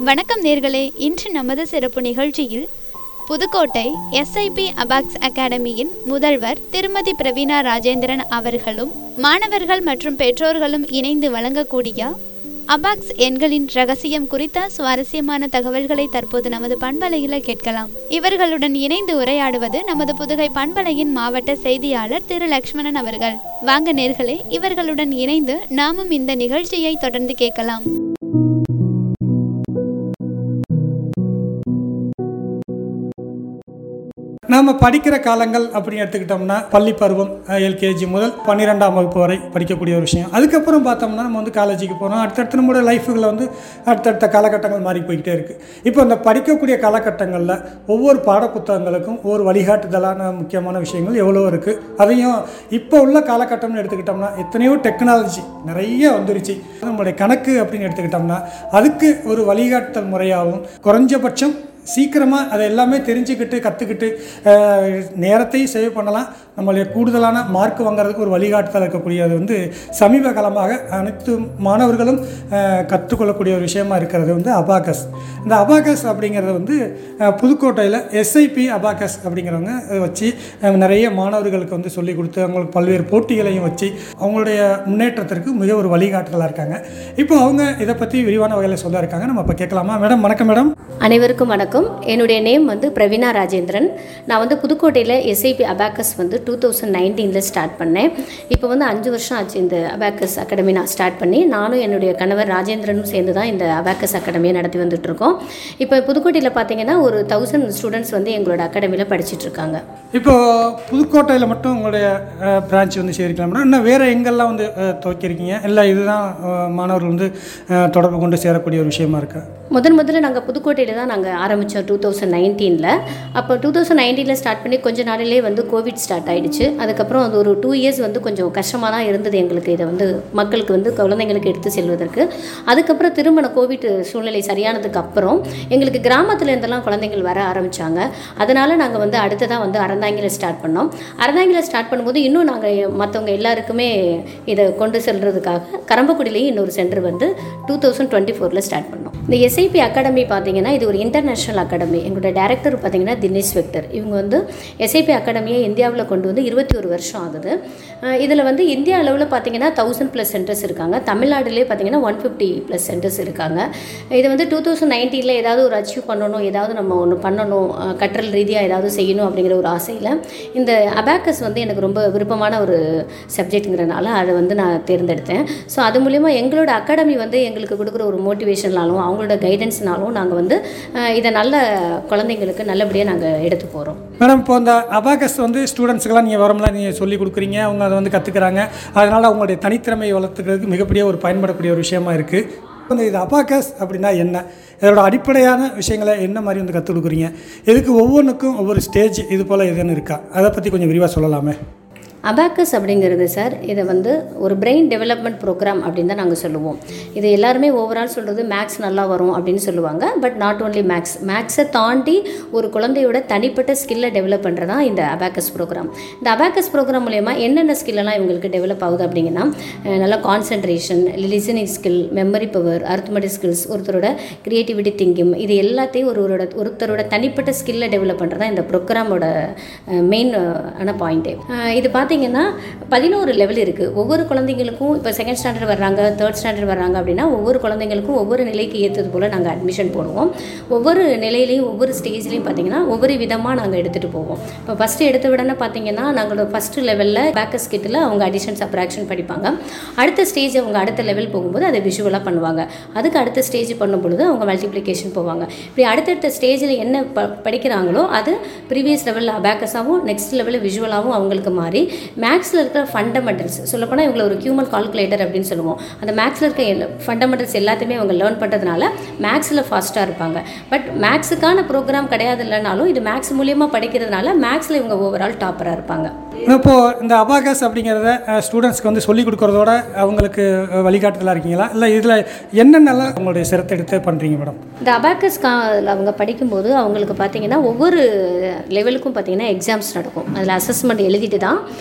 வணக்கம் நேர்களே இன்று நமது சிறப்பு நிகழ்ச்சியில் புதுக்கோட்டை எஸ்ஐபி அபாக்ஸ் அகாடமியின் முதல்வர் திருமதி பிரவீணா ராஜேந்திரன் அவர்களும் மாணவர்கள் மற்றும் பெற்றோர்களும் இணைந்து வழங்கக்கூடிய அபாக்ஸ் எண்களின் ரகசியம் குறித்த சுவாரஸ்யமான தகவல்களை தற்போது நமது பண்பலையில் கேட்கலாம் இவர்களுடன் இணைந்து உரையாடுவது நமது புதுகை பண்பலையின் மாவட்ட செய்தியாளர் திரு லக்ஷ்மணன் அவர்கள் வாங்க நேர்களே இவர்களுடன் இணைந்து நாமும் இந்த நிகழ்ச்சியை தொடர்ந்து கேட்கலாம் நாம் படிக்கிற காலங்கள் அப்படின்னு எடுத்துக்கிட்டோம்னா பள்ளி பருவம் எல்கேஜி முதல் பன்னிரெண்டாம் வகுப்பு வரை படிக்கக்கூடிய ஒரு விஷயம் அதுக்கப்புறம் பார்த்தோம்னா நம்ம வந்து காலேஜுக்கு போகிறோம் அடுத்தடுத்து நம்மளோட லைஃபுகளில் வந்து அடுத்தடுத்த காலகட்டங்கள் மாறி போய்கிட்டே இருக்குது இப்போ இந்த படிக்கக்கூடிய காலகட்டங்களில் ஒவ்வொரு பாடப்புத்தகங்களுக்கும் ஒவ்வொரு வழிகாட்டுதலான முக்கியமான விஷயங்கள் எவ்வளோ இருக்குது அதையும் இப்போ உள்ள காலகட்டம்னு எடுத்துக்கிட்டோம்னா எத்தனையோ டெக்னாலஜி நிறைய வந்துருச்சு நம்மளுடைய கணக்கு அப்படின்னு எடுத்துக்கிட்டோம்னா அதுக்கு ஒரு வழிகாட்டுதல் முறையாகவும் குறைஞ்சபட்சம் சீக்கிரமாக அதை எல்லாமே தெரிஞ்சுக்கிட்டு கற்றுக்கிட்டு நேரத்தையும் சேவ் பண்ணலாம் நம்மளுடைய கூடுதலான மார்க் வாங்குறதுக்கு ஒரு வழிகாட்டுதல் இருக்கக்கூடியது வந்து சமீப காலமாக அனைத்து மாணவர்களும் அஹ், கற்றுக்கொள்ளக்கூடிய ஒரு விஷயமா இருக்கிறது வந்து அபாகஸ் இந்த அபாகஸ் அப்படிங்கிறது வந்து அஹ், புதுக்கோட்டையில் எஸ்ஐபி அபாகஸ் அப்படிங்கிறவங்க அதை வச்சு அஹ், நிறைய மாணவர்களுக்கு வந்து சொல்லிக் கொடுத்து அவங்களுக்கு பல்வேறு போட்டிகளையும் வச்சு அவங்களுடைய முன்னேற்றத்திற்கு மிக ஒரு வழிகாட்டுதலாக இருக்காங்க இப்போ அவங்க இதை பற்றி விரிவான வகையில் சொல்ல இருக்காங்க நம்ம இப்போ கேட்கலாமா மேடம் வணக்கம் மேடம் அனைவருக்கும் வணக்கம் என்னுடைய நேம் வந்து பிரவீனா ராஜேந்திரன் நான் வந்து புதுக்கோட்டையில் எஸ்ஐபி அபாக்கஸ் வந்து டூ தௌசண்ட் நைன்டீனில் ஸ்டார்ட் பண்ணேன் இப்போ வந்து அஞ்சு வருஷம் ஆச்சு இந்த அபாக்கஸ் அகாடமி நான் ஸ்டார்ட் பண்ணி நானும் என்னுடைய கணவர் ராஜேந்திரனும் சேர்ந்து தான் இந்த அபாக்கஸ் அகாடமியை நடத்தி வந்துட்டுருக்கோம் இப்போ புதுக்கோட்டையில் பார்த்தீங்கன்னா ஒரு தௌசண்ட் ஸ்டூடெண்ட்ஸ் வந்து எங்களோட அகாடமியில் படிச்சிட்டு இருக்காங்க இப்போ புதுக்கோட்டையில் மட்டும் உங்களுடைய பிரான்ச் வந்து சேர்க்கலாம்னா இன்னும் வேறு எங்கெல்லாம் வந்து அஹ், துவக்கியிருக்கீங்க இல்லை இதுதான் அஹ், மாணவர்கள் வந்து அஹ், தொடர்பு கொண்டு சேரக்கூடிய ஒரு விஷயமா இருக்கா முதன் முதல்ல நாங்கள் புதுக்கோட்டையில் தான் நாங்கள் ஆரம்பித்தோம் டூ தௌசண்ட் நைன்டீனில் அப்போ டூ தௌசண்ட் நைன்டீனில் ஸ்டார்ட் பண்ணி கொஞ்ச நாளிலே வந்து கோவிட் ஸ்டார்ட் ஆயிடுச்சு அதுக்கப்புறம் அது ஒரு டூ இயர்ஸ் வந்து கொஞ்சம் கஷ்டமாக தான் இருந்தது எங்களுக்கு இதை வந்து மக்களுக்கு வந்து குழந்தைங்களுக்கு எடுத்து செல்வதற்கு அதுக்கப்புறம் திருமண கோவிட் சூழ்நிலை சரியானதுக்கு அப்புறம் எங்களுக்கு கிராமத்துல இருந்தெல்லாம் குழந்தைகள் வர ஆரம்பித்தாங்க அதனால் நாங்கள் வந்து அடுத்ததாக வந்து அறந்தாங்கியில் ஸ்டார்ட் பண்ணோம் அறந்தாங்கியில் ஸ்டார்ட் பண்ணும்போது இன்னும் நாங்கள் மற்றவங்க எல்லாருக்குமே இதை கொண்டு செல்றதுக்காக கரம்பக்குடியிலேயும் இன்னொரு சென்டர் வந்து டூ தௌசண்ட் டுவெண்ட்டி ஃபோரில் ஸ்டார்ட் பண்ணோம் இந்த எஸ்ஐபி அகாடமி பார்த்தீங்கன்னா இது ஒரு இன்டர்நேஷ்னல் அகாடமி எங்களோட டைரக்டர் பார்த்தீங்கன்னா தினேஷ் வெக்டர் இவங்க வந்து எஸ்ஐபி அகாடமியை இந்தியாவில் கொண்டு வந்து இருபத்தி ஒரு வருஷம் ஆகுது இதில் வந்து இந்தியா அளவில் பார்த்தீங்கன்னா தௌசண்ட் ப்ளஸ் சென்டர்ஸ் இருக்காங்க தமிழ்நாடுலேயே பார்த்தீங்கன்னா ஒன் ஃபிஃப்டி ப்ளஸ் சென்டர்ஸ் இருக்காங்க இது வந்து டூ தௌசண்ட் நைன்டீனில் ஏதாவது ஒரு அச்சீவ் பண்ணணும் ஏதாவது நம்ம ஒன்று பண்ணணும் அஹ், கற்றல் ரீதியாக ஏதாவது செய்யணும் அப்படிங்கிற ஒரு ஆசையில் இந்த அபாக்கஸ் வந்து எனக்கு ரொம்ப விருப்பமான ஒரு சப்ஜெக்ட்டுங்கிறனால அதை வந்து நான் தேர்ந்தெடுத்தேன் ஸோ அது மூலிமா எங்களோட அகாடமி வந்து எங்களுக்கு கொடுக்குற ஒரு மோட்டிவேஷனாலும் அவங்களோட கைடன்ஸ்னாலும் நாங்கள் வந்து அஹ், இதை நல்ல குழந்தைங்களுக்கு நல்லபடியாக நாங்கள் எடுத்து போகிறோம் மேடம் இப்போ இந்த அபாகஸ் வந்து ஸ்டூடெண்ட்ஸுக்கெல்லாம் நீங்கள் வரம்லாம் நீங்கள் சொல்லிக் கொடுக்குறீங்க அவங்க அதை வந்து கற்றுக்குறாங்க அதனால் அவங்களுடைய தனித்திறமையை வளர்த்துக்கிறதுக்கு மிகப்பெரிய ஒரு பயன்படக்கூடிய ஒரு விஷயமா இருக்குது இந்த இது அபாகஸ் அப்படின்னா என்ன இதோட அடிப்படையான விஷயங்களை என்ன மாதிரி வந்து கற்றுக் கொடுக்குறீங்க இதுக்கு ஒவ்வொன்றுக்கும் ஒவ்வொரு ஸ்டேஜ் இது போல் எதுன்னு இருக்கா அதை பற்றி கொஞ்சம் விரிவாக சொல்லலாமே அபாக்கஸ் அப்படிங்கிறது சார் இதை வந்து ஒரு பிரெயின் டெவலப்மெண்ட் ப்ரோக்ராம் அப்படின்னு தான் நாங்கள் சொல்லுவோம் இது எல்லாருமே ஓவரால் சொல்கிறது மேக்ஸ் நல்லா வரும் அப்படின்னு சொல்லுவாங்க பட் நாட் ஓன்லி மேக்ஸ் மேக்ஸை தாண்டி ஒரு குழந்தையோட தனிப்பட்ட ஸ்கில்லை டெவலப் பண்ணுறது தான் இந்த அபாக்கஸ் ப்ரோக்ராம் இந்த அபாக்கஸ் ப்ரோக்ராம் மூலயமா என்னென்ன ஸ்கில்லெல்லாம் இவங்களுக்கு டெவலப் ஆகுது அப்படிங்கன்னா அஹ், நல்லா concentration listening skill memory power arithmetic skills ஒருத்தரோட கிரியேட்டிவிட்டி திங்கிங் இது எல்லாத்தையும் ஒருவரோட ஒருத்தரோட தனிப்பட்ட ஸ்கில்லை டெவலப் பண்ணுறது தான் இந்த ப்ரோக்ராமோட மெயின் ஆன பாயிண்ட்டே இது பார்த்தீங்கன்னா பதினோரு லெவல் இருக்குது ஒவ்வொரு குழந்தைங்களுக்கும் இப்போ செகண்ட் ஸ்டாண்டர்ட் வர்றாங்க தேர்ட் ஸ்டாண்டர்ட் வர்றாங்க அப்படின்னா ஒவ்வொரு குழந்தைங்களுக்கும் ஒவ்வொரு நிலைக்கு ஏற்றது போல் நாங்கள் அட்மிஷன் போடுவோம் ஒவ்வொரு நிலையிலையும் ஒவ்வொரு ஸ்டேஜ்லையும் பார்த்தீங்கன்னா ஒவ்வொரு விதமாக நாங்கள் எடுத்துகிட்டு போவோம் இப்போ ஃபஸ்ட்டு எடுத்த உடனே பார்த்தீங்கன்னா நாங்களோட ஃபஸ்ட்டு லெவலில் பேக்கஸ் கிட்டில் அவங்க அடிஷன் சப்ராக்ஷன் படிப்பாங்க அடுத்த ஸ்டேஜ் அவங்க அடுத்த லெவல் போகும்போது அதை விஷுவலாக பண்ணுவாங்க அதுக்கு அடுத்த ஸ்டேஜ் பண்ணும் பொழுது அவங்க மல்டிப்ளிகேஷன் போவாங்க இப்படி அடுத்தடுத்த ஸ்டேஜில் என்ன ப படிக்கிறாங்களோ அது ப்ரீவியஸ் லெவலில் அபேக்கஸாகவும் நெக்ஸ்ட் லெவலில் விஷுவலாகவும் அவங்களுக்கு மாறி மேக்ஸில் இருக்கிற ஃபண்டமெண்டல்ஸ் சொல்லப்போனால் இவங்களை ஒரு ஹியூமன் கால்குலேட்டர் அப்படின்னு சொல்லுவோம் அந்த மேக்ஸில் இருக்க ஃபண்டமெண்டல்ஸ் எல்லாத்தையுமே அவங்க லேர்ன் பண்ணுறதுனால மேக்ஸில் ஃபாஸ்ட்டாக இருப்பாங்க பட் மேக்ஸுக்கான ப்ரோக்ராம் கிடையாது இல்லைனாலும் இது மேக்ஸ் மூலியமாக படிக்கிறதுனால மேக்ஸில் இவங்க ஓவரால் டாப்பராக இருப்பாங்க இப்போது இந்த அபாகஸ் அப்படிங்கிறத ஸ்டூடெண்ட்ஸ்க்கு வந்து சொல்லிக் கொடுக்குறதோட அவங்களுக்கு அஹ், வழிகாட்டுதலாக இருக்கீங்களா இல்லை இதில் என்னென்னலாம் உங்களுடைய சிரத்தை எடுத்து பண்ணுறீங்க மேடம் இந்த அபாக்கஸ் கா அவங்க படிக்கும்போது அவங்களுக்கு பார்த்தீங்கன்னா ஒவ்வொரு லெவலுக்கும் பார்த்தீங்கன்னா எக்ஸாம்ஸ் நடக்கும் அதில் அசஸ்மெண்ட் எழுதிட்டு தான்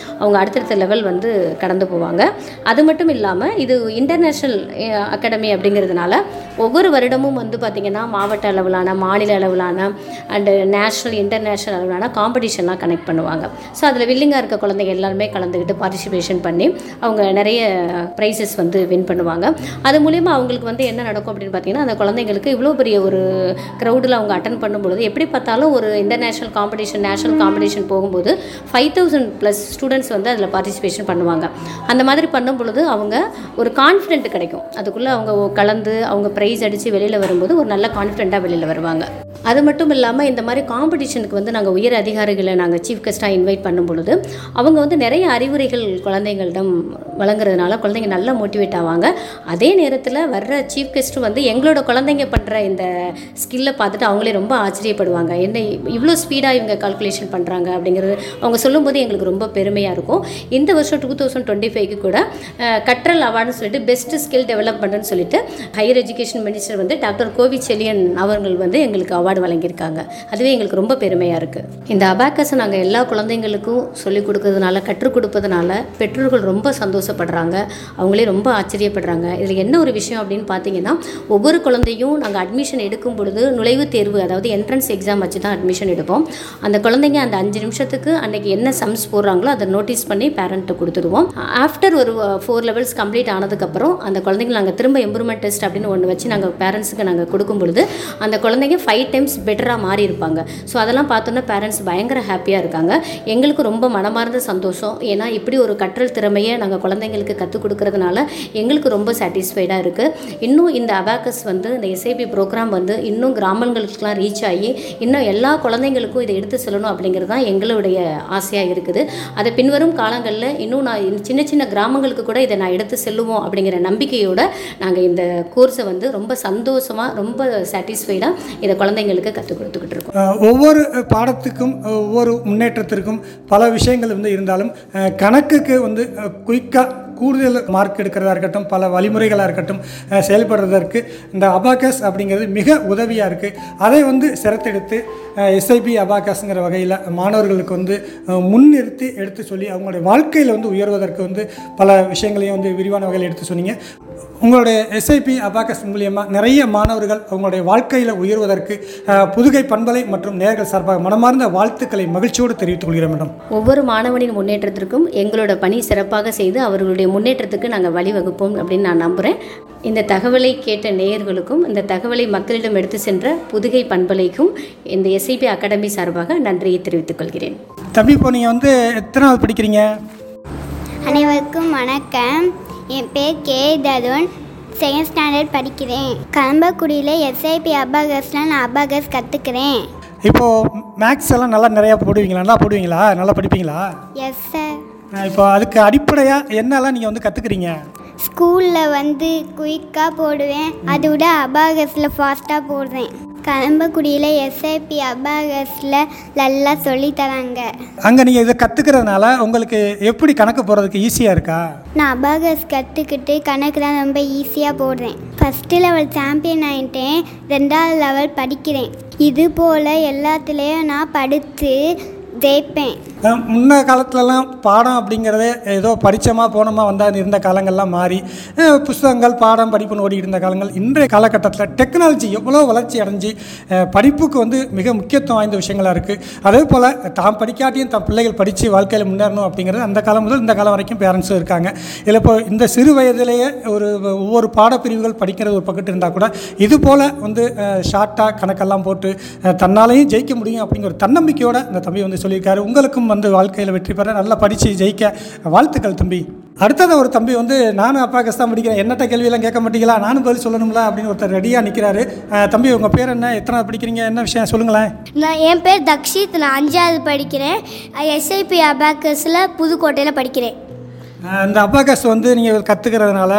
அவங்க அடுத்தடுத்த லெவல் வந்து கடந்து போவாங்க அது மட்டும் இல்லாமல் இது இன்டர்நேஷ்னல் அகாடமி அப்படிங்கிறதுனால ஒவ்வொரு வருடமும் வந்து பார்த்திங்கன்னா மாவட்ட அளவிலான மாநில அளவிலான அண்டு நேஷ்னல் இன்டர்நேஷ்னல் அளவிலான காம்படிஷன்லாம் கனெக்ட் பண்ணுவாங்க ஸோ அதில் வில்லிங்காக இருக்க குழந்தைங்க எல்லாருமே கலந்துக்கிட்டு பார்ட்டிசிபேஷன் பண்ணி அவங்க நிறைய ப்ரைஸஸ் வந்து வின் பண்ணுவாங்க அது மூலிமா அவங்களுக்கு வந்து என்ன நடக்கும் அப்படின்னு பார்த்தீங்கன்னா அந்த குழந்தைங்களுக்கு இவ்வளோ பெரிய ஒரு க்ரௌடில் அவங்க அட்டன் பண்ணும்பொழுது எப்படி பார்த்தாலும் ஒரு இன்டர்நேஷ்னல் காம்படிஷன் நேஷனல் காம்படிஷன் போகும்போது ஃபைவ் தௌசண்ட் ப்ளஸ் ஸ்டூடெண்ட்ஸ் வந்து அதில் பார்ட்டிசிபேஷன் பண்ணுவாங்க அந்த மாதிரி பண்ணும் பொழுது அவங்க ஒரு கான்ஃபிடென்ட் கிடைக்கும் அதுக்குள்ளே அவங்க கலந்து அவங்க ப்ரைஸ் அடித்து வெளியில் வரும்போது ஒரு நல்ல கான்ஃபிடென்ட்டாக வெளியில் வருவாங்க அது மட்டும் இல்லாமல் இந்த மாதிரி காம்படிஷனுக்கு வந்து நாங்கள் உயர் அதிகாரிகளை நாங்கள் சீஃப் கெஸ்ட்டாக இன்வைட் பண்ணும் பொழுது அவங்க வந்து நிறைய அறிவுரைகள் குழந்தைங்களிடம் வழங்குறதுனால குழந்தைங்க நல்லா மோட்டிவேட் ஆவாங்க அதே நேரத்தில் வர்ற சீஃப் கெஸ்ட்டும் வந்து எங்களோட குழந்தைங்க பண்ணுற இந்த ஸ்கில்லை பார்த்துட்டு அவங்களே ரொம்ப ஆச்சரியப்படுவாங்க என்ன இவ்வளோ ஸ்பீடாக இவங்க கால்குலேஷன் பண்ணுறாங்க அப்படிங்கிறது அவங்க சொல்லும்போது எங்களுக்கு ரொம்ப பெருமையாக இருக்கும் இந்த வருஷம் டூ தௌசண்ட் டுவெண்ட்டி ஃபைவ்க்கு கூட அஹ், கற்றல் அவார்டுன்னு சொல்லிட்டு பெஸ்ட் ஸ்கில் டெவலப்மெண்ட்னு சொல்லிட்டு ஹையர் எஜுகேஷன் மினிஸ்டர் வந்து டாக்டர் கோவி செலியன் அவர்கள் வந்து எங்களுக்கு அவார்டு வழங்கியிருக்காங்க அதுவே எங்களுக்கு ரொம்ப பெருமையாக இருக்குது இந்த அபாக்கஸை நாங்கள் எல்லா குழந்தைங்களுக்கும் சொல்லிக் கொடுக்கறதுனால கற்றுக் கொடுப்பதனால பெற்றோர்கள் ரொம்ப சந்தோஷப்படுறாங்க அவங்களே ரொம்ப ஆச்சரியப்படுறாங்க இதில் என்ன ஒரு விஷயம் அப்படின்னு பார்த்தீங்கன்னா ஒவ்வொரு குழந்தையும் நாங்கள் அட்மிஷன் எடுக்கும் பொழுது நுழைவுத் தேர்வு அதாவது என்ட்ரன்ஸ் எக்ஸாம் வச்சு தான் அட்மிஷன் எடுப்போம் அந்த குழந்தைங்க அந்த அஞ்சு நிமிஷத்துக்கு அன்னைக்கு என்ன சம்ஸ் போடுறாங்களோ அதை நோட்டீஸ் பண்ணி பேரண்ட்டை கொடுத்துடுவோம் ஆஃப்டர் ஒரு ஃபோர் லெவல்ஸ் கம்ப்ளீட் ஆனதுக்கப்புறம் அந்த குழந்தைங்க நாங்கள் திரும்ப இம்ப்ரூவ்மெண்ட் டெஸ்ட் அப்படின்னு ஒன்று வச்சு நாங்கள் பேரண்ட்ஸுக்கு நாங்கள் கொடுக்கும் பொழுது அந்த குழந்தைங்க ஃபைவ் டைம்ஸ் பெட்டராக மாறி இருப்பாங்க ஸோ அதெல்லாம் பார்த்தோன்னா பேரண்ட்ஸ் பயங்கர ஹாப்பியாக இருக்காங்க எங்களுக்கு ரொம்ப மனமார்ந்த சந்தோஷம் ஏன்னா இப்படி ஒரு கற்றல் திறமையை நாங்கள் குழந்தைங்களுக்கு கற்றுக் கொடுக்கறதுனால எங்களுக்கு ரொம்ப சாட்டிஸ்ஃபைடாக இருக்குது இன்னும் இந்த அபாக்கஸ் வந்து இந்த எஸ்ஐபி ப்ரோக்ராம் வந்து இன்னும் கிராமங்களுக்கெலாம் ரீச் ஆகி இன்னும் எல்லா குழந்தைங்களுக்கும் இதை எடுத்து செல்லணும் அப்படிங்கிறது தான் எங்களுடைய ஆசையாக இருக்குது அதை பின்வரும் காலங்களில் இன்னும் நான் இந்த சின்ன சின்ன கிராமங்களுக்கு கூட இதை நான் எடுத்து செல்லுவோம் அப்படிங்கிற நம்பிக்கையோடு நாங்கள் இந்த கோர்ஸை வந்து ரொம்ப சந்தோஷமாக ரொம்ப சாட்டிஸ்ஃபைடாக இதை குழந்தைங்களுக்கு கற்றுக் கொடுத்துக்கிட்டு இருக்கோம் அஹ் ஒவ்வொரு பாடத்துக்கும் ஒவ்வொரு முன்னேற்றத்திற்கும் பல விஷயங்கள் வந்து இருந்தாலும் அஹ் கணக்குக்கு வந்து குயிக்காக கூடுதல் மார்க் எடுக்கிறதா இருக்கட்டும் பல வழிமுறைகளாக இருக்கட்டும் அஹ் செயல்படுறதற்கு இந்த அபாக்கஸ் அப்படிங்கிறது மிக உதவியாக இருக்குது அதை வந்து சிரத்தெடுத்து எஸ்ஐபி அபாக்கஸ்ங்கிற வகையில் மாணவர்களுக்கு வந்து அஹ் முன்னிறுத்தி எடுத்து சொல்லி அவங்களுடைய வாழ்க்கையில் வந்து உயர்வதற்கு வந்து பல விஷயங்களையும் வந்து விரிவான வகையில் எடுத்து சொன்னீங்க உங்களுடைய எஸ்ஐபி அபாக்கஸ் மூலியமாக நிறைய மாணவர்கள் அவங்களுடைய வாழ்க்கையில் உயர்வதற்கு அஹ், புதுகை பண்பலை மற்றும் நேர்கள் சார்பாக மனமார்ந்த வாழ்த்துக்களை மகிழ்ச்சியோடு தெரிவித்துக் கொள்கிறேன் மேடம் ஒவ்வொரு மாணவனின் முன்னேற்றத்திற்கும் எங்களோட பணி சிறப்பாக செய்து அவர்களுடைய முன்னேற்றத்துக்கு நாங்கள் வழிவகுப்போம் அப்படின்னு நான் நம்புகிறேன் இந்த தகவலை கேட்ட நேயர்களுக்கும் இந்த தகவலை மக்களிடம் எடுத்து சென்ற புதுகை பண்பலைக்கும் இந்த எஸ்ஐபி அகாடமி சார்பாக நன்றியை தெரிவித்துக் கொள்கிறேன் தம்பி இப்போ நீங்கள் வந்து எத்தனாவது படிக்கிறீங்க அனைவருக்கும் வணக்கம் என் பேர் கே தருண் செகண்ட் ஸ்டாண்டர்ட் படிக்கிறேன் கலம்பக்குடியில் எஸ்ஐபி அபாகஸில் நான் அபாகஸ் கற்றுக்கிறேன் இப்போது மேக்ஸ் எல்லாம் நல்லா நிறையா போடுவீங்களா நல்லா போடுவீங்களா நல்லா படிப்பீங்களா எஸ் சார் அஹ் இப்போ அதுக்கு அடிப்படையாக என்னெல்லாம் நீங்கள் வந்து கற்றுக்குறீங்க ஸ்கூலில் வந்து குயிக்காக போடுவேன் அதை விட அபாகஸில் ஃபாஸ்ட்டாக போடுறேன் கலம்பக்குடியில் எஸ்ஐபி அபாகஸில் நல்லா சொல்லித் தராங்க அங்கே நீங்கள் இதை கற்றுக்கிறதுனால உங்களுக்கு எப்படி கணக்கு போடுறதுக்கு ஈஸியாக இருக்கா நான் அபாகஸ் கற்றுக்கிட்டு கணக்கு தான் ரொம்ப ஈஸியாக போடுறேன் ஃபஸ்ட்டு லெவல் சாம்பியன் ஆகிட்டேன் ரெண்டாவது லெவல் படிக்கிறேன் இது போல் எல்லாத்துலேயும் நான் படித்து ஜெயிப்பேன் அஹ் முன்ன காலத்துலலாம் பாடம் அப்படிங்கிறதே ஏதோ படித்தோமா போனோமா வந்தால் இருந்த காலங்கள்லாம் மாறி அஹ் புஸ்தகங்கள் பாடம் படிப்புன்னு ஓடி இருந்த காலங்கள் இன்றைய காலகட்டத்தில் டெக்னாலஜி எவ்வளோ வளர்ச்சி அடைஞ்சு அஹ் படிப்புக்கு வந்து மிக முக்கியத்துவம் வாய்ந்த விஷயங்களாக இருக்குது அதே போல் தாம் படிக்காட்டியும் தம் பிள்ளைகள் படித்து வாழ்க்கையில் முன்னேறணும் அப்படிங்கிறது அந்த காலம் முதல் இந்த காலம் வரைக்கும் பேரண்ட்ஸும் இருக்காங்க இதில் இப்போ இந்த சிறு வயதிலேயே ஒரு ஒவ்வொரு பாடப்பிரிவுகள் படிக்கிறது ஒரு பக்கத்து இருந்தால் கூட இது போல் வந்து ஷார்ட்டாக கணக்கெல்லாம் போட்டு அஹ் தன்னாலையும் ஜெயிக்க முடியும் அப்படிங்கிற ஒரு தன்னம்பிக்கையோட இந்த தம்பி வந்து சொல்லியிருக்காரு உங்களுக்கும் வந்து வாழ்க்கையில் வெற்றி பெற நல்லா படித்து ஜெயிக்க வாழ்த்துக்கள் தம்பி அடுத்தது ஒரு தம்பி வந்து நானும் அப்பா தான் படிக்கிறேன் என்னட்ட கேள்வியெல்லாம் கேட்க மாட்டீங்களா நானும் பதில் சொல்லணும்ல அப்படின்னு ஒருத்தர் ரெடியாக நிற்கிறாரு தம்பி உங்கள் பேர் என்ன எத்தனை படிக்கிறீங்க என்ன விஷயம் சொல்லுங்களேன் நான் என் பேர் தக்ஷித் நான் அஞ்சாவது படிக்கிறேன் எஸ்ஐபி அபாக்கஸில் புதுக்கோட்டையில் படிக்கிறேன் அஹ் இந்த அப்பாகஸ் வந்து நீங்கள் கற்றுக்கிறதுனால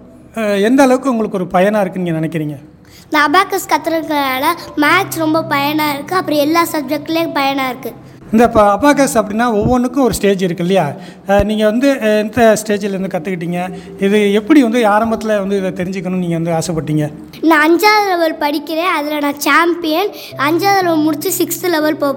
எந்த அளவுக்கு உங்களுக்கு ஒரு பயனாக இருக்குன்னு நீங்கள் நினைக்கிறீங்க நான் அபாக்கஸ் கற்றுக்கிறதுனால மேத்ஸ் ரொம்ப பயனாக இருக்குது அப்புறம் எல்லா சப்ஜெக்ட்லேயும் பயனாக இருக்குது இந்த இப்போ அபாகஸ் அப்படின்னா ஒவ்வொன்றுக்கும் ஒரு ஸ்டேஜ் இருக்கு இல்லையா நீங்கள் வந்து அஹ், எந்த ஸ்டேஜில் இருந்து கற்றுக்கிட்டீங்க இது எப்படி வந்து ஆரம்பத்தில் வந்து இதை தெரிஞ்சுக்கணும்னு நீங்கள் வந்து ஆசைப்பட்டீங்க நான் அஞ்சாவது லெவல் படிக்கிறேன் அதில் நான் சாம்பியன் அஞ்சாவது லெவல் முடித்து சிக்ஸ்த்து லெவல் போக போகிறேன்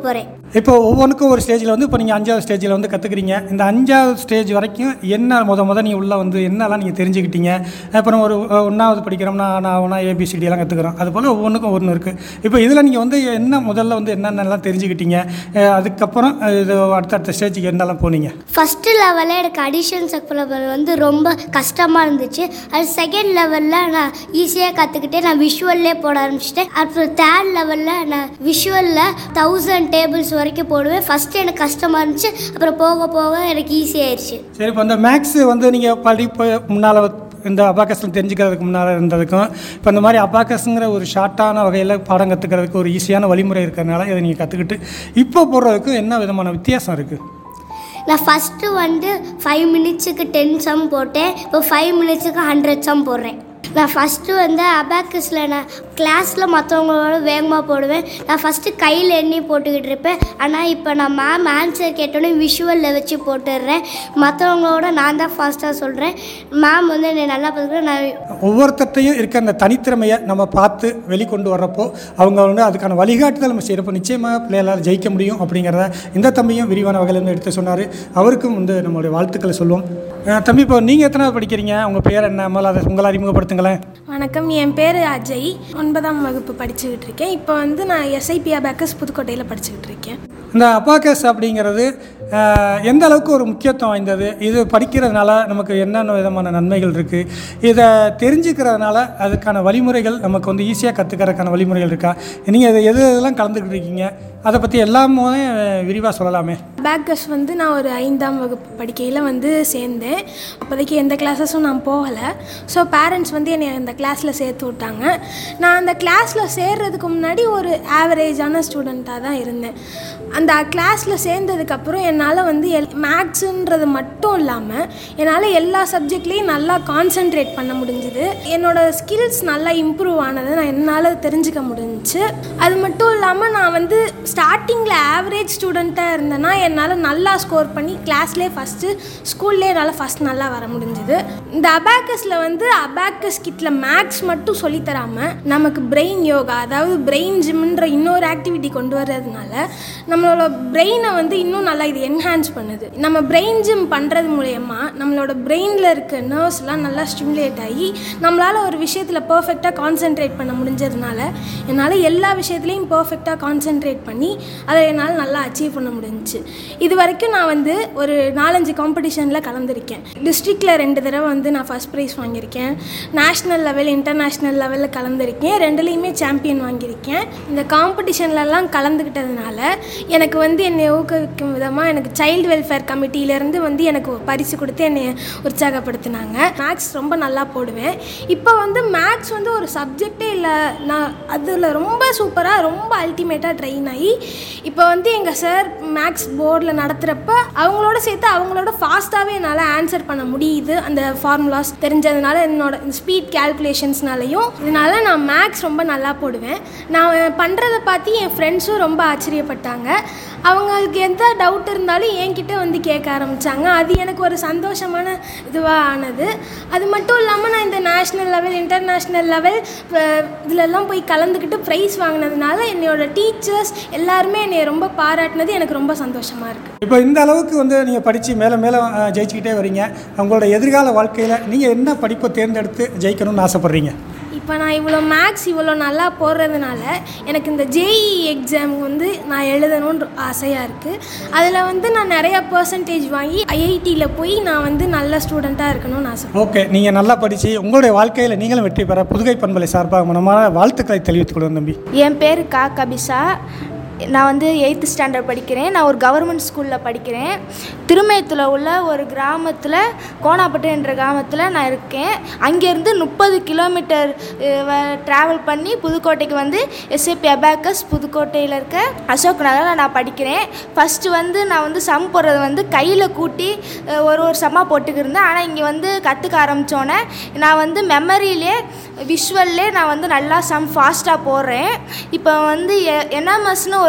இப்போ ஒவ்வொன்றுக்கும் ஒரு ஸ்டேஜில் வந்து இப்போ நீங்கள் அஞ்சாவது ஸ்டேஜில் வந்து கற்றுக்குறீங்க இந்த அஞ்சாவது ஸ்டேஜ் வரைக்கும் என்ன முத முத நீங்கள் உள்ளே வந்து என்னெல்லாம் நீங்கள் தெரிஞ்சுக்கிட்டீங்க அப்புறம் ஒரு அஹ், ஒன்றாவது படிக்கிறோம்னா நான் ஒன்றா ஏபிசிடி எல்லாம் கற்றுக்குறோம் அது போல் ஒவ்வொன்றுக்கும் ஒன்று இருக்குது இப்போ இதில் நீங்கள் வந்து என்ன முதல்ல வந்து என்னென்னலாம் தெரிஞ்சுக்கிட்டீங்க அஹ், அதுக்கப்புறம் அஹ், இது அடுத்தடுத்த ஸ்டேஜுக்கு என்னெல்லாம் போனீங்க ஃபஸ்ட்டு லெவலில் எனக்கு அடிஷன் சப்ளவர் வந்து ரொம்ப கஷ்டமாக இருந்துச்சு அது செகண்ட் லெவலில் நான் ஈஸியாக கற்றுக்கிட்டே நான் விஷுவல்லே போட ஆரம்பிச்சிட்டேன் அப்புறம் தேர்ட் லெவலில் நான் விஷுவலில் தௌசண்ட் டேபிள்ஸ் வரைக்கும் போடுவேன் ஃபஸ்ட்டு எனக்கு கஷ்டமாக இருந்துச்சு அப்புறம் போக போக எனக்கு ஈஸியாயிருச்சு சரி இப்போ இந்த மேக்ஸ் வந்து நீங்கள் படிப்பு முன்னால் இந்த அபாக்கஸில் தெரிஞ்சுக்கிறதுக்கு முன்னால் இருந்ததுக்கும் இப்போ இந்த மாதிரி அபாக்கஸுங்கிற ஒரு ஷார்ட்டான வகையில் பாடம் கற்றுக்கிறதுக்கு ஒரு ஈஸியான வழிமுறை இருக்கிறதுனால இதை நீங்கள் கற்றுக்கிட்டு இப்போ போடுறதுக்கும் என்ன விதமான வித்தியாசம் இருக்குது நான் ஃபஸ்ட்டு வந்து ஃபைவ் மினிட்ஸுக்கு டென் சம் போட்டேன் இப்போ ஃபைவ் மினிட்ஸுக்கு ஹண்ட்ரட் சம் போடுறேன் நான் ஃபஸ்ட்டு வந்து அபாக்கஸில் நான் கிளாஸில் மற்றவங்களோட வேகமாக போடுவேன் நான் ஃபஸ்ட்டு கையில் எண்ணி போட்டுக்கிட்டு இருப்பேன் ஆனால் இப்போ நான் மேம் ஆன்சர் கேட்டோன்னே விஷுவலில் வச்சு போட்டுடுறேன் மற்றவங்களோட நான் தான் ஃபாஸ்ட்டாக சொல்கிறேன் மேம் வந்து என்னை நல்லா பார்த்துக்கிறேன் நான் ஒவ்வொருத்தட்டையும் இருக்க அந்த தனித்திறமையை நம்ம பார்த்து வெளிக்கொண்டு வர்றப்போ அவங்க வந்து அதுக்கான வழிகாட்டுதல் நம்ம செய்கிறப்போ நிச்சயமாக பிள்ளைகளால் ஜெயிக்க முடியும் அப்படிங்கிறத இந்த தம்பியும் விரிவான வகையில் வந்து எடுத்து சொன்னார் அவருக்கும் வந்து நம்மளுடைய வாழ்த்துக்களை சொல்லுவோம் அஹ் தம்பி இப்போ நீங்கள் எத்தனாவது படிக்கிறீங்க உங்கள் பேர் என்ன முதல்ல அதை உங்களை அறிமுகப்படுத்துங்களேன் வணக்கம் என் பேர் அஜய் ஒன்பதாம் வகுப்பு படிச்சுக்கிட்டு இருக்கேன் இப்போ வந்து நான் எஸ்ஐபி அபேக்கஸ் புதுக்கோட்டையில் படிச்சுக்கிட்டு இருக்கேன் இந்த அபாக்கஸ் அப்படிங்கிறது அஹ், எந்த அளவுக்கு ஒரு முக்கியத்துவம் வாய்ந்தது இது படிக்கிறதுனால நமக்கு என்னென்ன விதமான நன்மைகள் இருக்குது இதை தெரிஞ்சுக்கிறதுனால அதுக்கான வழிமுறைகள் நமக்கு வந்து ஈஸியாக கற்றுக்கிறதுக்கான வழிமுறைகள் இருக்கா நீங்கள் இதை எது எதெல்லாம் கலந்துக்கிட்டு இருக்கீங்க அதை பற்றி எல்லாமே விரிவாக சொல்லலாமே அபேக்கஸ் வந்து நான் ஒரு ஐந்தாம் வகுப்பு படிக்கையில் வந்து சேர்ந்தேன் அப்போதைக்கு எந்த கிளாஸஸும் நான் போகலை ஸோ பேரண்ட்ஸ் வந்து என்னை அந்த கிளாஸில் சேர்த்து விட்டாங்க நான் அந்த கிளாஸில் சேர்றதுக்கு முன்னாடி ஒரு ஆவரேஜான ஸ்டூடெண்ட்டாக தான் இருந்தேன் அந்த கிளாஸில் சேர்ந்ததுக்கப்புறம் என்னால் வந்து எல் மேக்ஸுன்றது மட்டும் இல்லாமல் என்னால் எல்லா சப்ஜெக்ட்லேயும் நல்லா கான்சென்ட்ரேட் பண்ண முடிஞ்சுது என்னோட ஸ்கில்ஸ் நல்லா இம்ப்ரூவ் ஆனதை நான் என்னால் தெரிஞ்சுக்க முடிஞ்சுச்சு அது மட்டும் இல்லாமல் நான் வந்து ஸ்டார்டிங்கில் ஆவரேஜ் ஸ்டூடெண்ட்டாக இருந்தேன்னா என்னால் நல்லா ஸ்கோர் பண்ணி கிளாஸ்லேயே ஃபஸ்ட்டு ஸ்கூல்லேயே என்னால் ஃபஸ்ட் நல்லா வர முடிஞ்சுது இந்த அபேக்கஸில் வந்து அபேக்கஸ் கிட்டில் மேக்ஸ் மட்டும் சொல்லித் தராமல் நமக்கு பிரெயின் யோகா அதாவது பிரெயின் ஜிம்ன்ற இன்னொரு ஆக்டிவிட்டி கொண்டு வர்றதுனால நம்மளோட பிரெயினை வந்து இன்னும் நல்லா இது என்ஹான்ஸ் பண்ணுது நம்ம பிரெயின் ஜிம் பண்ணுறது மூலயமா நம்மளோட பிரெயினில் இருக்க நர்வ்ஸ்லாம் நல்லா ஸ்டிமுலேட் ஆகி நம்மளால் ஒரு விஷயத்தில் பர்ஃபெக்டாக கான்சென்ட்ரேட் பண்ண முடிஞ்சதுனால என்னால் எல்லா விஷயத்துலையும் பர்ஃபெக்டாக கான்சென்ட்ரேட் பண்ணி அதை என்னால் நல்லா அச்சீவ் பண்ண முடிஞ்சுச்சு இது வரைக்கும் நான் வந்து ஒரு நாலஞ்சு காம்படிஷனில் கலந்துருக்கேன் டிஸ்ட்ரிக்டில் ரெண்டு தடவை வந்து நான் ஃபஸ்ட் ப்ரைஸ் வாங்கியிருக்கேன் நேஷ்னல் லெவல் இன்டர்நேஷ்னல் லெவலில் கலந்துருக்கேன் ரெண்டுலேயுமே சாம்பியன் வாங்கியிருக்கேன் இந்த காம்படிஷன்லலாம் கலந்துக்கிட்டதுனால எனக்கு வந்து என்னை ஊக்குவிக்கும் விதமாக எனக்கு சைல்டு வெல்ஃபேர் கமிட்டியிலேருந்து வந்து எனக்கு ஒரு பரிசு கொடுத்து என்னை உற்சாகப்படுத்தினாங்க மேக்ஸ் ரொம்ப நல்லா போடுவேன் இப்போ வந்து மேக்ஸ் வந்து ஒரு சப்ஜெக்டே இல்லை நான் அதில் ரொம்ப சூப்பராக ரொம்ப அல்டிமேட்டாக ட்ரெயின் ஆகி இப்போ வந்து எங்கள் சார் மேக்ஸ் போர்டில் நடத்துகிறப்ப அவங்களோட சேர்த்து அவங்களோட ஃபாஸ்ட்டாகவே என்னால் ஆன்சர் பண்ண முடியுது அந்த ஃபார்முலாஸ் தெரிஞ்சதுனால என்னோட ஸ்பீட் கேல்குலேஷன்ஸ்னாலையும் இதனால நான் மேக்ஸ் ரொம்ப நல்லா போடுவேன் நான் பண்ணுறத பார்த்து என் ஃப்ரெண்ட்ஸும் ரொம்ப ஆச்சரியப்பட்டாங்க அவங்களுக்கு எந்த டவுட் இருந்தாலும் என்கிட்ட வந்து கேட்க ஆரம்பித்தாங்க அது எனக்கு ஒரு சந்தோஷமான இதுவாக ஆனது அது மட்டும் இல்லாமல் நான் இந்த நேஷ்னல் லெவல் இன்டர்நேஷ்னல் லெவல் இதிலெல்லாம் போய் கலந்துக்கிட்டு ப்ரைஸ் வாங்கினதுனால என்னோட டீச்சர்ஸ் எல்லாருமே என்னை ரொம்ப பாராட்டினது எனக்கு ரொம்ப சந்தோஷமாக இருக்குது இப்போ இந்த அளவுக்கு வந்து நீங்கள் படித்து மேலே மேலே அஹ், ஜெயிச்சுக்கிட்டே வரீங்க உங்களோட எதிர்கால வாழ்க்கையில் நீங்கள் என்ன படிப்பை தேர்ந்தெடுத்து ஜெயிக்கணும்னு ஆசைப்பட்றீங்க இப்போ நான் இவ்வளோ மேக்ஸ் இவ்வளோ நல்லா போடுறதுனால எனக்கு இந்த ஜேஇ எக்ஸாம் வந்து நான் எழுதணுன்ற ஆசையாக இருக்குது அதில் வந்து நான் நிறையா பர்சன்டேஜ் வாங்கி ஐஐடியில் போய் நான் வந்து நல்ல ஸ்டூடெண்ட்டாக இருக்கணும்னு ஆசை ஓகே நீங்கள் நல்லா படித்து உங்களுடைய வாழ்க்கையில் நீங்களும் வெற்றி பெற புதுகை பண்பலை சார்பாக மனமான வாழ்த்துக்களை தெரிவித்துக் கொள்வோம் தம்பி என் பேர் கா கபிசா நான் வந்து எயித்து ஸ்டாண்டர்ட் படிக்கிறேன் நான் ஒரு கவர்மெண்ட் ஸ்கூலில் படிக்கிறேன் திருமயத்தில் உள்ள ஒரு கிராமத்தில் கோணாப்பட்டு என்ற கிராமத்தில் நான் இருக்கேன் அங்கேருந்து முப்பது கிலோமீட்டர் ட்ராவல் பண்ணி புதுக்கோட்டைக்கு வந்து எஸ்ஏபி அபேக்கஸ் புதுக்கோட்டையில் இருக்க அசோக் நகரில் நான் படிக்கிறேன் ஃபஸ்ட்டு வந்து நான் வந்து சம் போடுறது வந்து கையில் கூட்டி அஹ், ஒரு ஒரு சம்மா போட்டுக்கிருந்தேன் ஆனால் இங்கே வந்து கற்றுக்க ஆரம்பித்தோன்னே நான் வந்து மெமரியிலே விஷுவல்லே நான் வந்து நல்லா சம் ஃபாஸ்ட்டாக போடுறேன் இப்போ வந்து என்எம்எஸ்னு